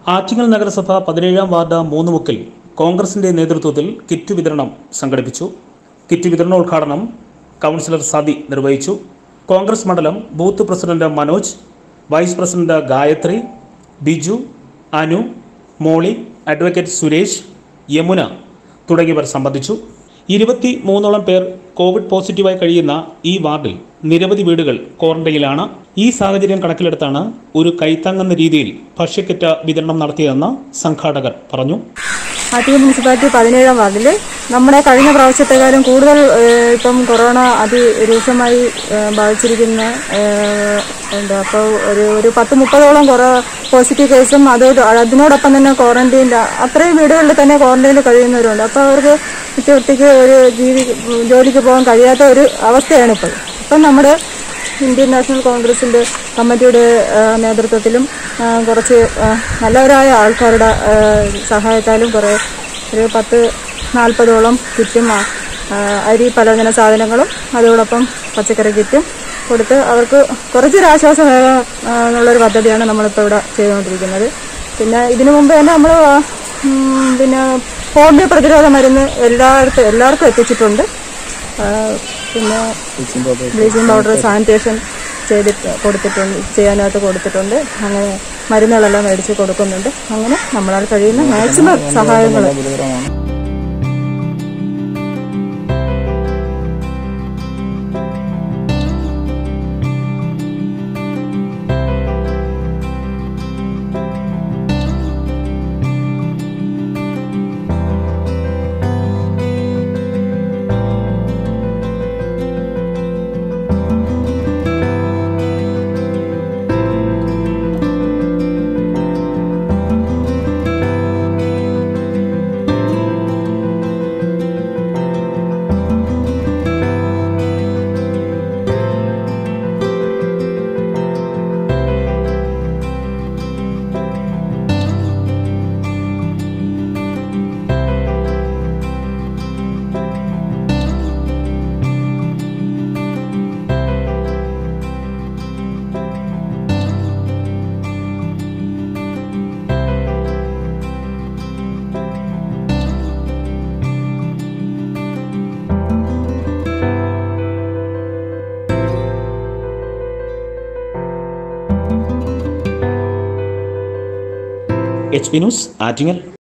ആറ്റിങ്ങൽ നഗരസഭ പതിനേഴാം വാർഡ് മൂന്നുമുക്കിൽ കോൺഗ്രസിന്റെ നേതൃത്വത്തിൽ കിറ്റ് വിതരണം സംഘടിപ്പിച്ചു കിറ്റ് വിതരണോദ്ഘാടനം കൗൺസിലർ സതി നിർവഹിച്ചു കോൺഗ്രസ് മണ്ഡലം booth president Manoj vice president Gayathri Biju Anu Molly advocate Suresh Yamuna തുടങ്ങിയവർ സംബന്ധിച്ചു ഇരുപത്തി മൂന്നോളം പേർ കോവിഡ് പോസിറ്റീവായി കഴിയുന്ന ഈ വാർഡിൽ നിരവധി വീടുകൾ ക്വാറന്റൈനിലാണ് ഈ സാഹചര്യം കണക്കിലെടുത്താണ് ഒരു കൈത്താങ്ങുന്ന രീതിയിൽ ഭക്ഷ്യക്കിറ്റ് വിതരണം നടത്തിയതെന്ന് സംഘാടകർ പറഞ്ഞു ആറ്റിങ്ങൽ മുനിസിപ്പാലിറ്റി പതിനേഴാം വാർഡിൽ നമ്മുടെ കഴിഞ്ഞ പ്രാവശ്യത്തെക്കാളും കൂടുതൽ ഏഹ്, ഇപ്പം കൊറോണ അതിരൂക്ഷമായി ഏഹ്, ബാധിച്ചിരിക്കുന്ന ഏഹ്, എന്താ അപ്പോൾ ഒരു ഒരു പത്ത് മുപ്പതോളം കുറ പോസിറ്റീവ് കേസും അത് അതിനോടൊപ്പം തന്നെ ക്വാറന്റൈനിൽ അത്രയും വീടുകളിൽ തന്നെ ക്വാറന്റൈനിൽ കഴിയുന്നവരുണ്ട് അപ്പോൾ അവർക്ക് ഒറ്റ ഒറ്റയ്ക്ക് ഒരു ജീവി ജോലിക്ക് പോകാൻ കഴിയാത്ത ഒരു അവസ്ഥയാണ് ഇപ്പോൾ ഇപ്പം നമ്മുടെ ഇന്ത്യൻ നാഷണൽ കോൺഗ്രസിന്റെ കമ്മിറ്റിയുടെ ആ, നേതൃത്വത്തിലും ആ, കുറച്ച് ആ, നല്ലവരായ ആൾക്കാരുടെ ആ, സഹായത്താലും കുറേ ഒരു പത്ത് നാൽപ്പതോളം കിറ്റും ആ, ആ, അരി പലവ്യഞ്ജന സാധനങ്ങളും അതോടൊപ്പം പച്ചക്കറി കിറ്റും കൊടുത്ത് അവർക്ക് കുറച്ചൊരു ആശ്വാസം വേഗം ആ, എന്നുള്ളൊരു പദ്ധതിയാണ് നമ്മളിപ്പോൾ ഇവിടെ ചെയ്തുകൊണ്ടിരിക്കുന്നത് പിന്നെ ഇതിനു മുമ്പ് തന്നെ നമ്മൾ പിന്നെ പോളിയോ പ്രതിരോധ മരുന്ന് എല്ലായിടത്തും എല്ലാവർക്കും എത്തിച്ചിട്ടുണ്ട് ആ, പിന്നെ ബ്ലീച്ചിങ് പൗഡർ സാനിറ്റേഷൻ ചെയ്തിട്ട് കൊടുത്തിട്ടുണ്ട് ചെയ്യാനായിട്ട് കൊടുത്തിട്ടുണ്ട് അങ്ങനെ മരുന്നുകളെല്ലാം മേടിച്ച് കൊടുക്കുന്നുണ്ട് അങ്ങനെ നമ്മളാൽ കഴിയുന്ന മാക്സിമം സഹായങ്ങൾ എച്ച് പി ന്യൂസ് ആറ്റിങ്ങൽ